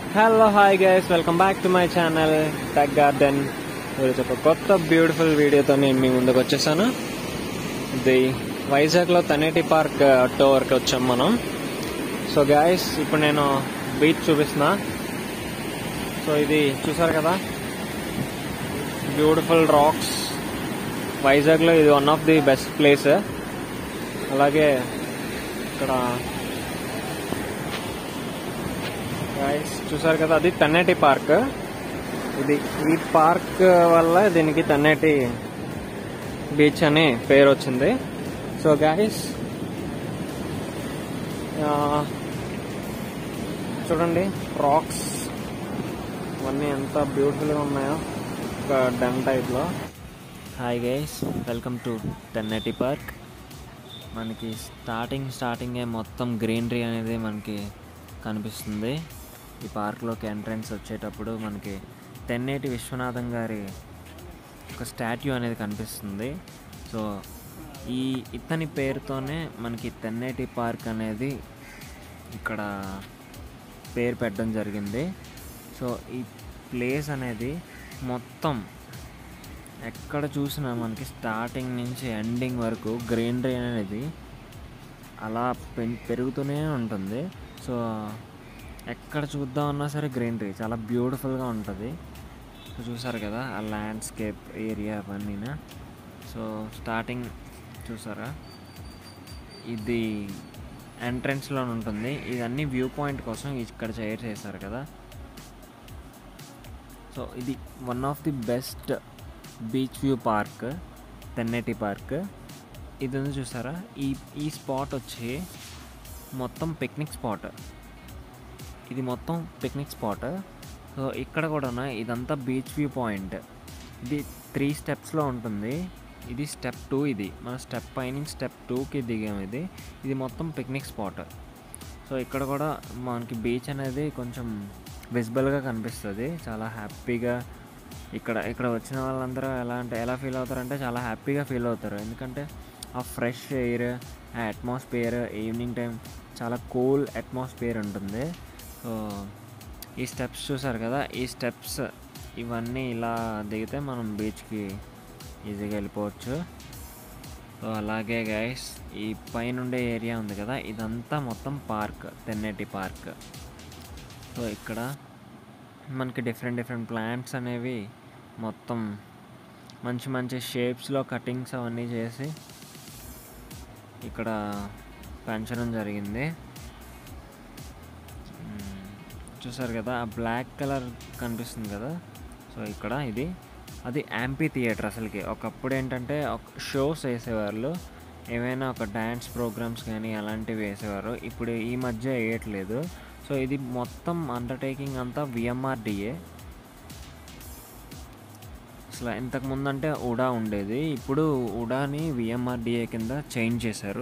Hello hi guys welcome back to my channel tech garden ఈరోజు ఒక కొత్త beautiful వీడియోతో నేను మీ ముందుకు వచ్చేసాను ఇది వైజాగ్లో తనేటి పార్క్ టోర్కి వచ్చాం మనం సో గాయస్ ఇప్పుడు నేను బీచ్ చూపిస్తున్నా సో ఇది చూసారు కదా బ్యూటిఫుల్ రాక్స్ వైజాగ్లో ఇది one of the best place అలాగే ఇక్కడ గైస్ చూసారు కదా అది తన్నేటి పార్క్ ఇది ఈ పార్క్ వల్ల దీనికి తన్నేటి బీచ్ అని పేరు వచ్చింది సో గైస్ చూడండి రాక్స్ ఇవన్నీ ఎంత బ్యూటిఫుల్గా ఉన్నాయో ఒక డెమ్ టైప్లో hi guys welcome to Tenneti park మనకి స్టార్టింగ్ స్టార్టింగే మొత్తం గ్రీనరీ అనేది మనకి కనిపిస్తుంది ఈ పార్క్లోకి ఎంట్రన్స్ వచ్చేటప్పుడు మనకి తెన్నేటి విశ్వనాథం గారి ఒక స్టాట్యూ అనేది కనిపిస్తుంది సో ఈ ఇతని పేరుతోనే మనకి తెన్నేటి పార్క్ అనేది ఇక్కడ పేరు పెట్టడం జరిగింది సో ఈ ప్లేస్ అనేది మొత్తం ఎక్కడ చూసినా మనకి స్టార్టింగ్ నుంచి ఎండింగ్ వరకు గ్రీనరీ అనేది అలా పెం పెరుగుతూనే ఉంటుంది సో ఎక్కడ చూద్దామన్నా సరే గ్రీనరీ చాలా బ్యూటిఫుల్గా ఉంటుంది సో చూసారు కదా ఆ ల్యాండ్స్కేప్ ఏరియా అవన్నీ సో స్టార్టింగ్ చూసారా ఇది ఎంట్రన్స్లో ఉంటుంది ఇదన్నీ వ్యూ పాయింట్ కోసం ఇక్కడ చైర్ చేశారు కదా సో ఇది one of the best beach view park Tenneti park ఇది ఉంది చూసారా ఈ ఈ స్పాట్ వచ్చి మొత్తం పిక్నిక్ స్పాట్ ఇది మొత్తం పిక్నిక్ స్పాట్ సో ఇక్కడ కూడా ఇదంతా బీచ్ వ్యూ పాయింట్ ఇది త్రీ స్టెప్స్లో ఉంటుంది ఇది స్టెప్ టూ ఇది మన స్టెప్ పైనుంచి స్టెప్ టూకి దిగాం ఇది ఇది మొత్తం పిక్నిక్ స్పాట్ సో ఇక్కడ కూడా మనకి బీచ్ అనేది కొంచెం విజిబుల్గా కనిపిస్తుంది చాలా హ్యాపీగా ఇక్కడ ఇక్కడ వచ్చిన వాళ్ళందరూ ఎలా అంటే ఎలా ఫీల్ అవుతారంటే చాలా హ్యాపీగా ఫీల్ అవుతారు ఎందుకంటే ఆ ఫ్రెష్ ఎయిర్ ఆ అట్మాస్ఫియర్ ఈవినింగ్ టైం చాలా కూల్ అట్మాస్ఫియర్ ఉంటుంది సో ఈ స్టెప్స్ చూసారు కదా ఈ స్టెప్స్ ఇవన్నీ ఇలా దిగితే మనం బీచ్కి ఈజీగా వెళ్ళిపోవచ్చు సో అలాగే గైస్ ఈ పైనుండే ఏరియా ఉంది కదా ఇదంతా మొత్తం పార్క్ తెన్నేటి పార్క్ సో ఇక్కడ మనకి డిఫరెంట్ డిఫరెంట్ ప్లాంట్స్ అనేవి మొత్తం మంచి మంచి షేప్స్లో కటింగ్స్ అవన్నీ చేసి ఇక్కడ పెంచడం జరిగింది చూసారు కదా ఆ బ్లాక్ కలర్ కనిపిస్తుంది కదా సో ఇక్కడ ఇది అది యాంపీ థియేటర్ అసలుకి ఒకప్పుడు ఏంటంటే ఒక షోస్ వేసేవాళ్ళు ఏమైనా ఒక డ్యాన్స్ ప్రోగ్రామ్స్ కానీ అలాంటివి వేసేవారు ఇప్పుడు ఈ మధ్య వేయట్లేదు సో ఇది మొత్తం అండర్టేకింగ్ అంతా విఎంఆర్డిఏ అసలు ఇంతకు ముందంటే ఉడా ఉండేది ఇప్పుడు ఉడాని విఎంఆర్డిఏ కింద చేంజ్ చేశారు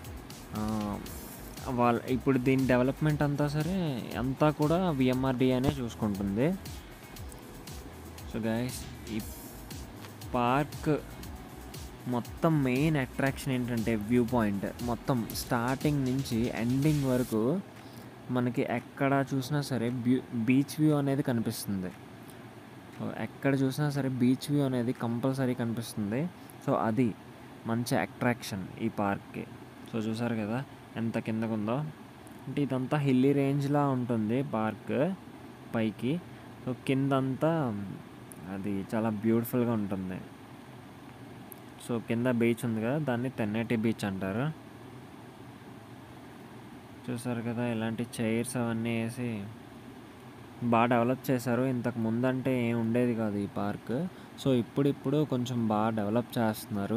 వాళ్ళ ఇప్పుడు దీని డెవలప్మెంట్ అంతా సరే అంతా కూడా విఎంఆర్డిఏనే చూసుకుంటుంది సో గైస్ ఈ పార్క్ మొత్తం మెయిన్ అట్రాక్షన్ ఏంటంటే వ్యూ పాయింట్ మొత్తం స్టార్టింగ్ నుంచి ఎండింగ్ వరకు మనకి ఎక్కడ చూసినా సరే బ్యూ బీచ్ వ్యూ అనేది కనిపిస్తుంది సో ఎక్కడ చూసినా సరే బీచ్ వ్యూ అనేది కంపల్సరీ కనిపిస్తుంది సో అది మంచి అట్రాక్షన్ ఈ పార్క్కి సో చూసారు కదా ఎంత కిందకు ఉందో అంటే ఇదంతా హిల్లీ రేంజ్లా ఉంటుంది పార్క్ పైకి సో కిందంతా అది చాలా బ్యూటిఫుల్గా ఉంటుంది సో కింద బీచ్ ఉంది కదా దాన్ని తెన్నేటి బీచ్ అంటారు చూసారు కదా ఇలాంటి చైర్స్ అవన్నీ వేసి బాగా డెవలప్ చేశారు ఇంతకు ముందంటే ఏం ఉండేది కాదు ఈ పార్క్ సో ఇప్పుడిప్పుడు కొంచెం బాగా డెవలప్ చేస్తున్నారు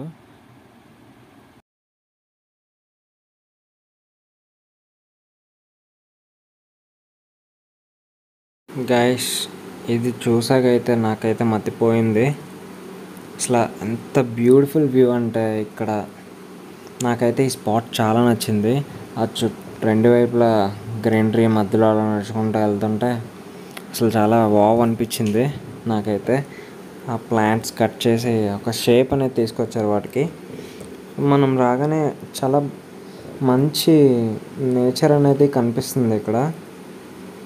గైస్ ఇది చూసాకైతే నాకైతే మతిపోయింది అసలు ఎంత బ్యూటిఫుల్ వ్యూ అంటే ఇక్కడ నాకైతే ఈ స్పాట్ చాలా నచ్చింది ఆ చు రెండు వైపులా గ్రీనరీ మధ్యలో అలా నడుచుకుంటూ వెళ్తుంటే అసలు చాలా వావ్ అనిపించింది నాకైతే ఆ ప్లాంట్స్ కట్ చేసి ఒక షేప్ అనేది తీసుకొచ్చారు వాటికి మనం రాగానే చాలా మంచి నేచర్ అనేది కనిపిస్తుంది ఇక్కడ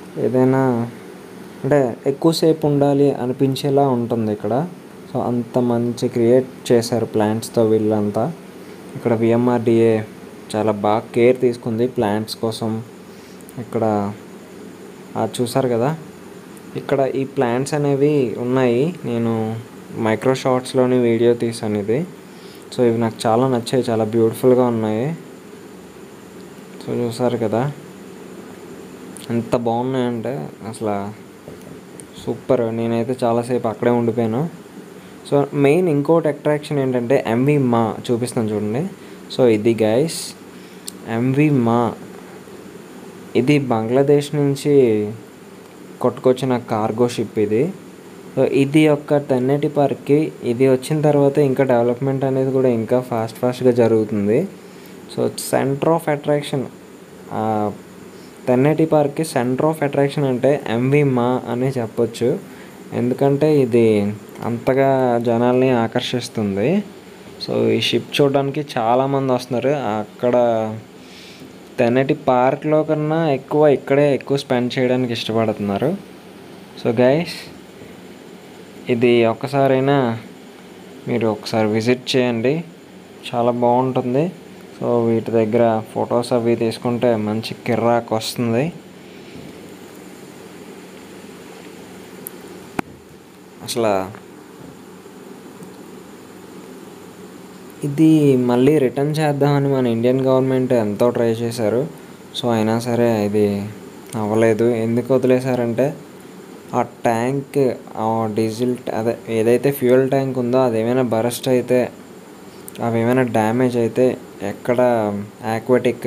ఏదైనా అంటే ఎక్కువసేపు ఉండాలి అనిపించేలా ఉంటుంది ఇక్కడ సో అంత మంచి క్రియేట్ చేశారు ప్లాంట్స్తో వీళ్ళంతా ఇక్కడ విఎంఆర్డిఏ చాలా బాగా కేర్ తీసుకుంది ప్లాంట్స్ కోసం ఇక్కడ అది చూసారు కదా ఇక్కడ ఈ ప్లాంట్స్ అనేవి ఉన్నాయి నేను మైక్రో షార్ట్స్లోని వీడియో తీసాను ఇది సో ఇవి నాకు చాలా నచ్చాయి చాలా బ్యూటిఫుల్గా ఉన్నాయి సో చూసారు కదా ఎంత బాగున్నాయంటే అసలు సూపర్ నేనైతే చాలాసేపు అక్కడే ఉండిపోయాను సో మెయిన్ ఇంకోటి అట్రాక్షన్ ఏంటంటే ఎంవి మా చూపిస్తాను చూడండి సో ఇది గైస్ ఎంవి మా ఇది బంగ్లాదేశ్ నుంచి కొట్టుకొచ్చిన కార్గో షిప్ ఇది సో ఇది యొక్క తెన్నటి పార్క్కి ఇది వచ్చిన తర్వాత ఇంకా డెవలప్మెంట్ అనేది కూడా ఇంకా ఫాస్ట్ ఫాస్ట్గా జరుగుతుంది so centre of attraction Tenneti పార్క్కి సెంటర్ ఆఫ్ అట్రాక్షన్ అంటే ఎంవి మా అని చెప్పొచ్చు ఎందుకంటే ఇది అంతగా జనాల్ని ఆకర్షిస్తుంది సో ఈ షిప్ చూడడానికి చాలామంది వస్తున్నారు అక్కడ తెన్నటి పార్క్లో కన్నా ఎక్కువ ఇక్కడే ఎక్కువ స్పెండ్ చేయడానికి ఇష్టపడుతున్నారు సో గైస్ ఇది ఒక్కసారైనా మీరు ఒకసారి విజిట్ చేయండి చాలా బాగుంటుంది సో వీటి దగ్గర ఫొటోస్ అవి తీసుకుంటే మంచి కిర్రాక్ వస్తుంది అసలు ఇది మళ్ళీ రిటర్న్ చేద్దామని మన ఇండియన్ గవర్నమెంట్ ఎంతో ట్రై చేశారు సో అయినా సరే ఇది అవ్వలేదు ఎందుకు వదిలేశారంటే ఆ ట్యాంక్ ఆ డీజిల్ అదే ఏదైతే ఫ్యూయల్ ట్యాంక్ ఉందో అది ఏమైనా బరస్ట్ అయితే అవి ఏమైనా డ్యామేజ్ అయితే ఎక్కడ ఆక్వాటిక్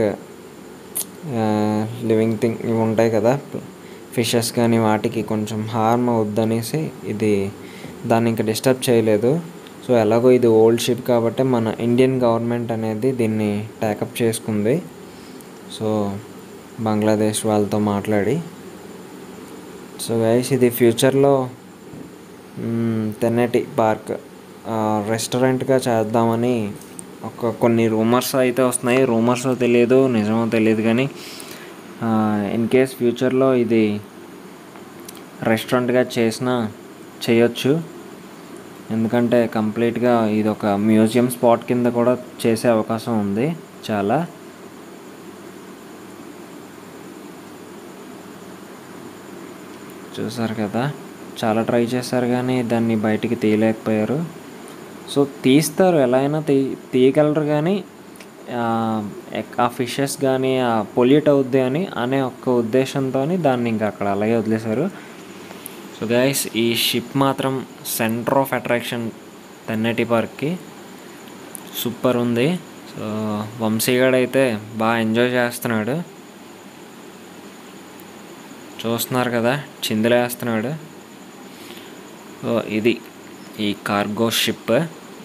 లివింగ్ థింగ్ ఇవి ఉంటాయి కదా ఫిషెస్ కానీ వాటికి కొంచెం హార్మ్ అవుద్దనేసి ఇది దాన్ని ఇంకా డిస్టర్బ్ చేయలేదు సో ఎలాగో ఇది ఓల్డ్ షిప్ కాబట్టి మన ఇండియన్ గవర్నమెంట్ అనేది దీన్ని ట్యాకప్ చేసుకుంది సో బంగ్లాదేశ్ వాళ్ళతో మాట్లాడి సో గైస్ ఇది ఫ్యూచర్లో తెన్నటి పార్క్ రెస్టారెంట్గా చేద్దామని ఒక కొన్ని రూమర్స్ అయితే వస్తున్నాయి రూమర్స్ తెలియదు నిజమో తెలియదు కానీ ఇన్ కేస్ ఫ్యూచర్లో ఇది రెస్టారెంట్గా చేసినా చేయొచ్చు ఎందుకంటే కంప్లీట్గా ఇది ఒక మ్యూజియం స్పాట్ కింద కూడా చేసే అవకాశం ఉంది చాలా చూసారు కదా చాలా ట్రై చేశారు కానీ దాన్ని బయటికి తీయలేకపోయారు సో తీస్తారు ఎలా అయినా తీ తీయగలరు కానీ ఆ ఫిషెస్ కానీ పొల్యూట్ అవుద్ది అని అనే ఒక్క ఉద్దేశంతో దాన్ని ఇంకా అక్కడ అలాగే వదిలేశారు సో గైస్ ఈ షిప్ మాత్రం సెంటర్ ఆఫ్ అట్రాక్షన్ తెన్నటి పార్క్కి సూపర్ ఉంది సో వంశీగాడు అయితే బాగా ఎంజాయ్ చేస్తున్నాడు చూస్తున్నారు కదా చిందులేస్తున్నాడు సో ఇది ఈ కార్గో షిప్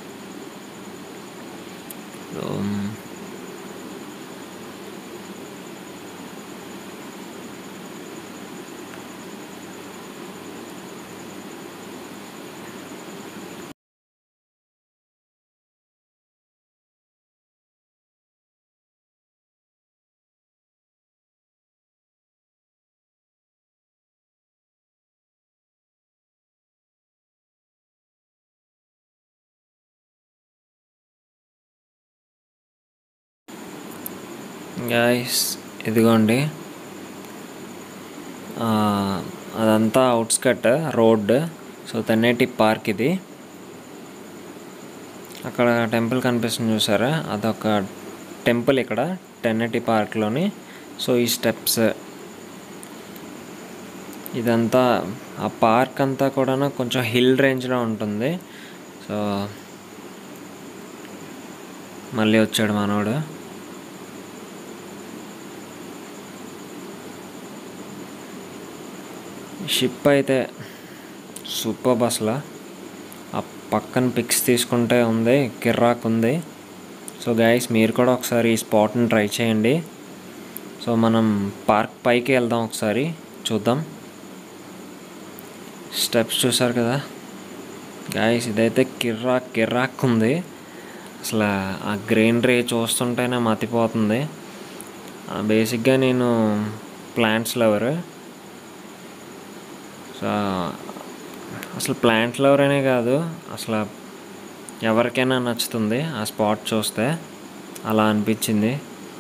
గాయస్ ఇదిగోండి అదంతా outskirt road so Tenneti park ఇది అక్కడ టెంపుల్ కనిపిస్తుంది చూసారా అదొక టెంపుల్ ఇక్కడ టెన్నెటి పార్క్లోని సో ఈ స్టెప్స్ ఇదంతా ఆ పార్క్ అంతా కూడా కొంచెం హిల్ రేంజ్లో ఉంటుంది సో మళ్ళీ వచ్చాడు మనోడు షిప్ అయితే సూపర్ అసలు ఆ పక్కన పిక్స్ తీసుకుంటే ఉంది కిర్రాక్ ఉంది సో గైస్ మీరు కూడా ఒకసారి ఈ స్పాట్ని ట్రై చేయండి సో మనం పార్క్ పైకి వెళ్దాం ఒకసారి చూద్దాం స్టెప్స్ చూసారు కదా గాయస్ ఇదైతే కిర్రాక్ కిర్రాక్ ఉంది అసలు ఆ గ్రీనరీ చూస్తుంటేనే మతిపోతుంది బేసిక్గా నేను ప్లాంట్స్ లవర్ సో అసలు ప్లాంట్ లవర్ కాదు అసలు ఎవరికైనా నచ్చుతుంది ఆ స్పాట్ చూస్తే అలా అనిపించింది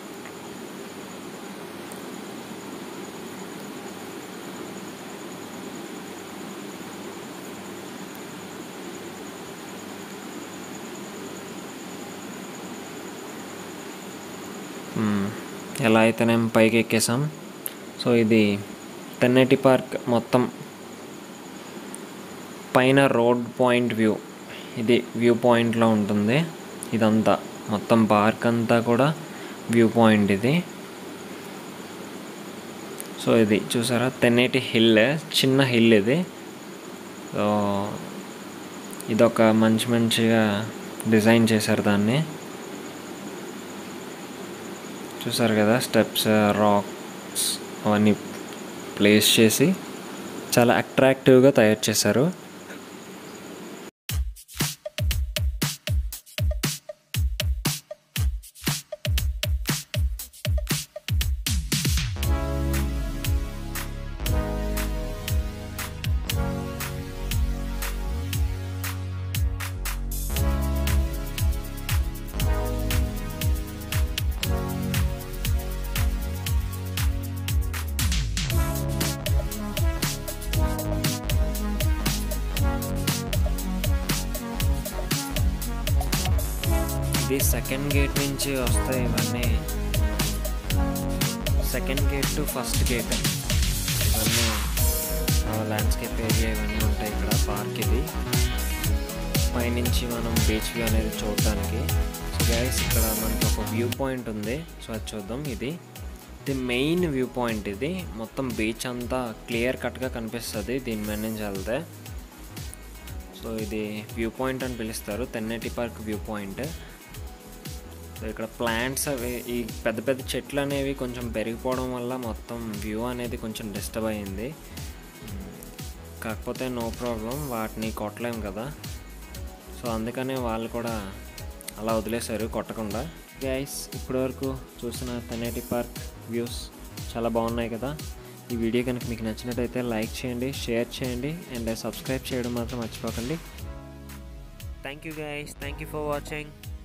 మ్మ్. ఎలా అయితేనేం పైకి ఎక్కేసాం సో ఇది తెన్నటి పార్క్ మొత్తం పైన రోడ్ పాయింట్ వ్యూ ఇది వ్యూ పాయింట్లో ఉంటుంది ఇదంతా మొత్తం పార్క్ అంతా కూడా వ్యూ పాయింట్ ఇది సో ఇది చూసారా తెన్నేటి హిల్ చిన్న హిల్ ఇది సో ఇదొక మంచి మంచిగా డిజైన్ చేశారు దాన్ని చూసారు కదా స్టెప్స్ రాక్స్ అవన్నీ ప్లేస్ చేసి చాలా అట్రాక్టివ్గా తయారు చేశారు ఇది సెకండ్ గేట్ నుంచి వస్తాయి ఇవన్నీ second gate to first gate ఇవన్నీ ల్యాండ్స్కేప్ ఏరియా ఇవన్నీ ఉంటాయి ఇక్కడ పార్క్ ఇది పైనుంచి మనం బీచ్ వ్యూ అనేది చూడడానికి సో గైస్ ఇక్కడ మనకి ఒక వ్యూ పాయింట్ ఉంది సో అది చూద్దాం ఇది ఇది మెయిన్ వ్యూ పాయింట్ ఇది మొత్తం బీచ్ అంతా క్లియర్ కట్గా కనిపిస్తుంది దీని మీద నుంచి వెళ్తే సో ఇది వ్యూ పాయింట్ అని పిలుస్తారు Tenneti park view point so ఇక్కడ ప్లాంట్స్ అవి ఈ పెద్ద పెద్ద చెట్లు అనేవి కొంచెం పెరిగిపోవడం వల్ల మొత్తం వ్యూ అనేది కొంచెం డిస్టర్బ్ అయ్యింది కాకపోతే నో ప్రాబ్లం వాటిని కొట్టలేం కదా సో అందుకనే వాళ్ళు కూడా అలా వదిలేశారు కొట్టకుండా గైస్ ఇప్పటివరకు చూసిన తెనేటి పార్క్ వ్యూస్ చాలా బాగున్నాయి కదా ఈ వీడియో కనుక మీకు నచ్చినట్టయితే లైక్ చేయండి షేర్ చేయండి అండ్ సబ్స్క్రైబ్ చేయడం మాత్రం మర్చిపోకండి thank you guys thank you for watching